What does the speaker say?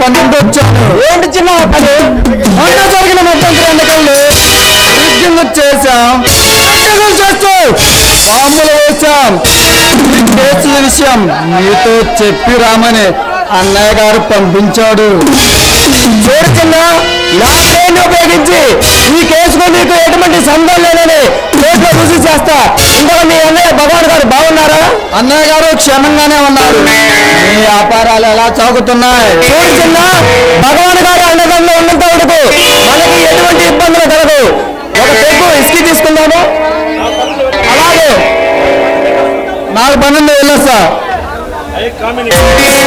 పని నుండి వచ్చాను ఏంటి చిన్న పని మొన్న జరిగిన మధ్యంతర ఎన్నికల్లో రిగ్గింగ్ చేశాం ఎన్నికలు చేస్తూ బాంబులు వేశాం ఈ కేసుల విషయం మీతో చెప్పి రామని అన్నయ్య గారు పంపించాడు చూడు చిన్న నా ట్రైన్ ఉపయోగించి ఈ కేసుకు నీకు ఎటువంటి సంబంధం లేదని కోర్టులో రుజువు చేస్తా ఇంకా మీ అన్నయ్య భగవాన్ గారు బాగున్నారా అన్నయ్య గారు క్షేమంగానే ఉన్నారు మీ వ్యాపారాలు ఎలా సాగుతున్నాయి చూడు చిన్న భగవాన్ గారు అండదండలో ఉన్నంత వరకు మనకి ఎటువంటి ఇబ్బందులు కలదు ఒక పెగ్గు ఇసుకి తీసుకుందాము అలాగే నాకు పనుంది వెళ్ళొస్తా అయ్యే కామిని